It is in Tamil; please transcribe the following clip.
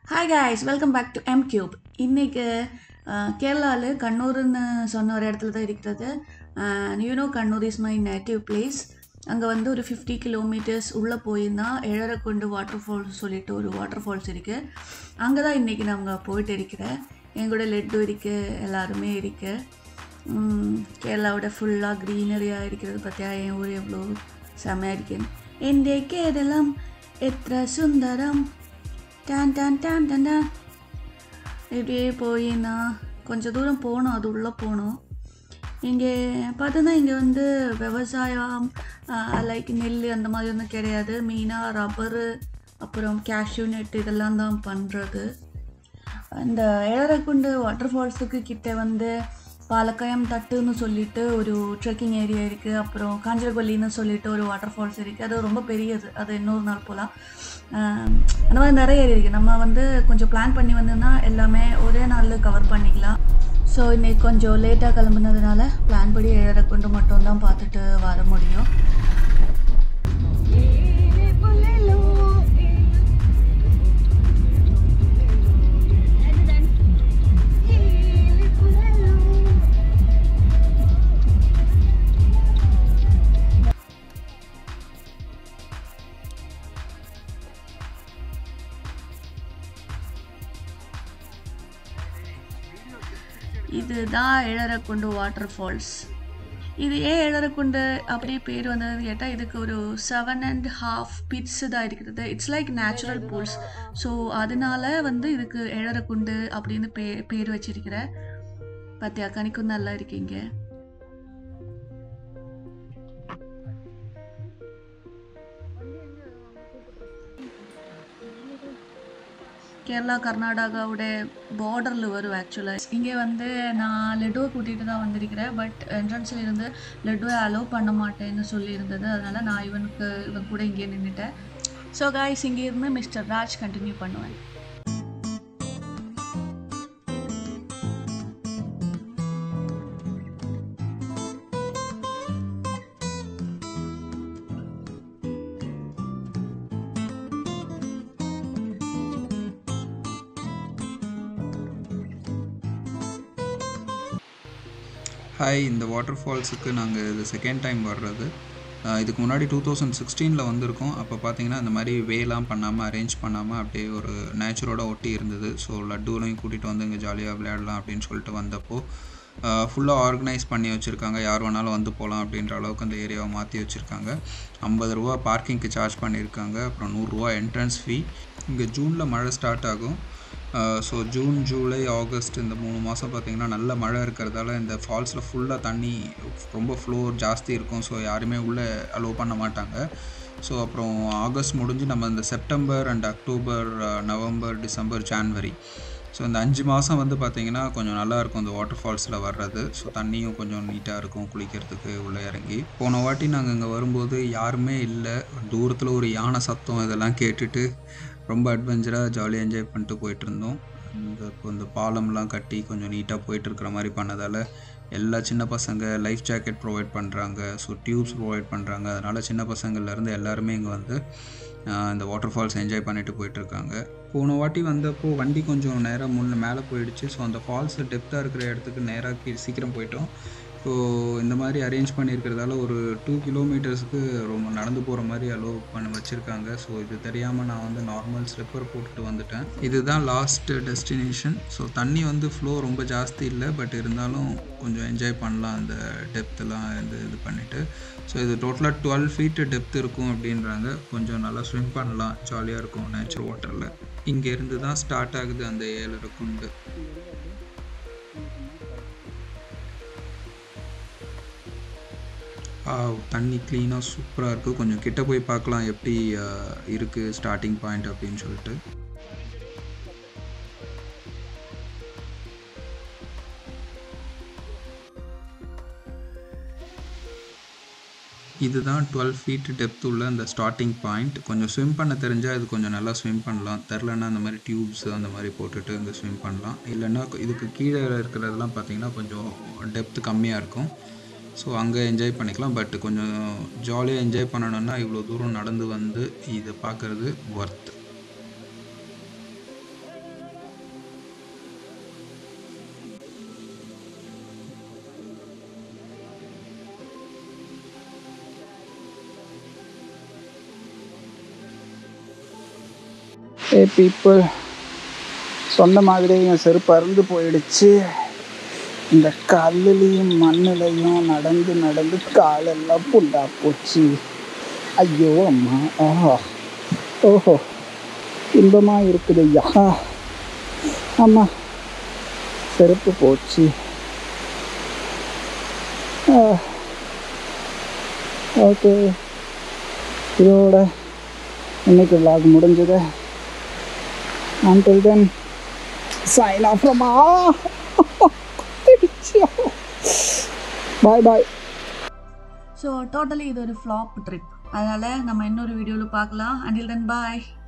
hi guys welcome back to M cube இன்றைக்கி கேரளாவில் கண்ணூர்னு சொன்ன ஒரு இடத்துல தான் இருக்கிறது you know Kannur is my native place அங்கே வந்து ஒரு ஃபிஃப்டி கிலோமீட்டர்ஸ் உள்ளே போயிருந்தா எழரக்கொண்டு வாட்டர் ஃபால்ஸ் சொல்லிட்டு ஒரு வாட்டர் ஃபால்ஸ் இருக்குது அங்கே தான் இன்றைக்கி நாங்கள் போயிட்டு இருக்கிறேன் என் கூட லெட்டு இருக்குது எல்லாருமே இருக்குது கேரளாவோட ஃபுல்லாக க்ரீனரியாக இருக்கிறது பார்த்தியா என் ஊர் எவ்வளோ செமையாக இருக்கேன் എൻ്റെ കേരളം എത്ര സുന്ദരം டான் டான் டான் டான் டான் இப்படியே போய் நான் கொஞ்சம் தூரம் போனோம் அது உள்ளே போனோம் இங்கே பார்த்தோன்னா இங்கே வந்து விவசாயம் லைக் நெல் அந்த மாதிரி ஒன்றும் கிடையாது மெயினாக ரப்பரு அப்புறம் கேஷ்யூ நெட் இதெல்லாம் தான் பண்ணுறது இந்த ஏழரைக்குண்டு வாட்டர் ஃபால்ஸுக்கு கிட்ட வந்து பாலக்கயம் தட்டுன்னு சொல்லிட்டு ஒரு ட்ரெக்கிங் ஏரியா இருக்குது அப்புறம் காஞ்சரகொல்லின்னு சொல்லிட்டு ஒரு வாட்டர் ஃபால்ஸ் இருக்குது அது ரொம்ப பெரியது அது இன்னொரு நாள் போகலாம் அந்த மாதிரி நிறைய ஏரியா இருக்குது நம்ம வந்து கொஞ்சம் பிளான் பண்ணி வந்தோம்னா எல்லாமே ஒரே நாளில் கவர் பண்ணிக்கலாம் ஸோ இன்னைக்கு கொஞ்சம் லேட்டாக கிளம்புனதுனால பிளான் படி ஏழரைக்குண்டு மட்டும் தான் பார்த்துட்டு வர முடியும் இதுதான் எழரக்குண்டு வாட்டர் ஃபால்ஸ் இது ஏன் எழரக்குண்டு அப்படியே பேர் வந்ததுன்னு கேட்டால் இதுக்கு ஒரு செவன் அண்ட் ஹாஃப் பிட்ஸ் தான் இருக்கிறது it's like natural pools so அதனால வந்து இதுக்கு எழரக்குண்டு அப்படின்னு பே பேர் வச்சிருக்கிறேன் பார்த்தியா கணிக்கும் நல்லா இருக்கீங்க கேரளா கர்நாடகாவோட பார்டரில் வரும் ஆக்சுவலாக இங்கே வந்து நான் லெட்டுவை கூட்டிகிட்டு தான் வந்திருக்கிறேன் பட் என்ட்ரன்ஸில் இருந்து லெட்டுவை அலோவ் பண்ண மாட்டேன்னு சொல்லியிருந்தது அதனால் நான் இவனுக்கு இவன் கூட இங்கே நின்றுட்டேன் ஸோ காய்ஸ் இங்கே இருந்து மிஸ்டர் ராஜ் கண்டினியூ பண்ணுவேன் ஹாய் இந்த வாட்டர் ஃபால்ஸுக்கு நாங்கள் இது செகண்ட் டைம் வர்றது இதுக்கு முன்னாடி டூ தௌசண்ட் சிக்ஸ்டீனில் வந்திருக்கோம் அப்போ பார்த்தீங்கன்னா இந்த மாதிரி வேலாம் பண்ணாமல் அரேஞ்ச் பண்ணாமல் அப்படியே ஒரு நேச்சரோட ஒட்டி இருந்தது ஸோ லட்டுவிலையும் கூட்டிகிட்டு வந்து இங்கே ஜாலியாக விளையாடலாம் அப்படின்னு சொல்லிட்டு வந்தப்போ ஃபுல்லாக ஆர்கனைஸ் பண்ணி வச்சுருக்காங்க யார் வேணாலும் வந்து போகலாம் அப்படின்ற அளவுக்கு அந்த ஏரியாவை மாற்றி வச்சுருக்காங்க ஐம்பது ரூபா பார்க்கிங்க்கு சார்ஜ் பண்ணியிருக்காங்க அப்புறம் நூறுரூவா என்ட்ரன்ஸ் ஃபீ இங்கே ஜூனில் மழை ஸ்டார்ட் ஆகும் ஸோ ஜூன் ஜூலை ஆகஸ்ட் இந்த மூணு மாதம் பார்த்திங்கன்னா நல்ல மழை இருக்கிறதால இந்த ஃபால்ஸில் ஃபுல்லாக தண்ணி ரொம்ப ஃப்ளோர் ஜாஸ்தி இருக்கும் ஸோ யாருமே உள்ளே அலோவ் பண்ண மாட்டாங்க ஸோ அப்புறம் ஆகஸ்ட் முடிஞ்சு நம்ம இந்த September and October November December January so இந்த அஞ்சு மாதம் வந்து பார்த்திங்கன்னா கொஞ்சம் நல்லாயிருக்கும் இந்த வாட்டர் ஃபால்ஸில் வர்றது ஸோ தண்ணியும் கொஞ்சம் நீட்டாக இருக்கும் குளிக்கிறதுக்கு உள்ளே இறங்கி போன வாட்டி நாங்கள் இங்கே வரும்போது யாருமே இல்லை தூரத்தில் ஒரு யானை சத்தம் இதெல்லாம் கேட்டுட்டு ரொம்ப அட்வென்ச்சராக ஜாலியாக என்ஜாய் பண்ணிட்டு போயிட்டு இருந்தோம் இந்த இப்போ இந்த பாலம்லாம் கட்டி கொஞ்சம் நீட்டாக போயிட்டுருக்கிற மாதிரி பண்ணதால் எல்லா சின்ன பசங்க லைஃப் ஜாக்கெட் ப்ரொவைட் பண்ணுறாங்க ஸோ டியூப்ஸ் ப்ரொவைட் பண்ணுறாங்க அதனால் சின்ன பசங்கள்லேருந்து எல்லாருமே இங்கே வந்து இந்த வாட்டர் ஃபால்ஸ் என்ஜாய் பண்ணிட்டு போயிட்டுருக்காங்க போன வாட்டி வந்தப்போ வண்டி கொஞ்சம் நேராக முன்ன மேலே போயிடுச்சு ஸோ அந்த ஃபால்ஸ் டெப்த்தாக இருக்கிற இடத்துக்கு நேராக சீக்கிரம் போயிட்டோம் ஸோ இந்த மாதிரி அரேஞ்ச் பண்ணியிருக்கிறதால ஒரு டூ கிலோமீட்டர்ஸுக்கு ரொம்ப நடந்து போகிற மாதிரி அலோவ் பண்ண வச்சுருக்காங்க ஸோ இது தெரியாமல் நான் வந்து நார்மல் ஸ்லிப்பர் போட்டுட்டு வந்துட்டேன் இதுதான் லாஸ்ட் டெஸ்டினேஷன் ஸோ தண்ணி வந்து ஃப்ளோ ரொம்ப ஜாஸ்தி இல்லை பட் இருந்தாலும் கொஞ்சம் என்ஜாய் பண்ணலாம் அந்த டெப்த்தெல்லாம் இது இது பண்ணிவிட்டு ஸோ இது டோட்டலாக டுவெல் ஃபீட்டு டெப்த் இருக்கும் அப்படின்றாங்க கொஞ்சம் நல்லா ஸ்விம் பண்ணலாம் ஜாலியாக இருக்கும் நேச்சுரல் வாட்டரில் இங்கேருந்து தான் ஸ்டார்ட் ஆகுது அந்த ஏழரை குண்டு தண்ணி க்ளீனாக சூப்பராக இருக்குது கொஞ்சம் கிட்ட போய் பார்க்கலாம் எப்படி இருக்குது ஸ்டார்டிங் பாயிண்ட் அப்படின்னு சொல்லிட்டு இதுதான் டுவெல் ஃபீட் டெப்த் உள்ள அந்த ஸ்டார்டிங் பாயிண்ட் கொஞ்சம் ஸ்விம் பண்ண தெரிஞ்சால் இது கொஞ்சம் நல்லா ஸ்விம் பண்ணலாம் தெரிலன்னா அந்த மாதிரி டியூப்ஸ் அந்த மாதிரி போட்டுட்டு இங்கே ஸ்விம் பண்ணலாம் இல்லைன்னா இதுக்கு கீழே இருக்கிறதெல்லாம் பார்த்திங்கன்னா கொஞ்சம் டெப்த் கம்மியாக இருக்கும் ஸோ அங்கே என்ஜாய் பண்ணிக்கலாம் பட் கொஞ்சம் ஜாலியாக என்ஜாய் பண்ணணுன்னா இவ்வளோ தூரம் நடந்து வந்து இதை பார்க்குறது ஒர்த் ஏ பீப்புள் சொன்ன மாதிரி என் செருப்பு அறுந்து போயிடுச்சு இந்த கல்லுலேயும் மண்ணுலையும் நடந்து நடந்து காலெல்லாம் புண்டா போச்சு ஐயோ அம்மா ஆஹா ஓஹோ இன்பமாக இருக்குது ஐயா அம்மா செருப்பு போச்சு ஓகே இதோட இன்னைக்கு vlog முடிஞ்சது until then sign off from bye bye so totally இது ஒரு ஃப்ளாப் ட்ரிப் அதனால் நம்ம இன்னொரு வீடியோவில் பார்க்கலாம் அண்டில் தென் பாய்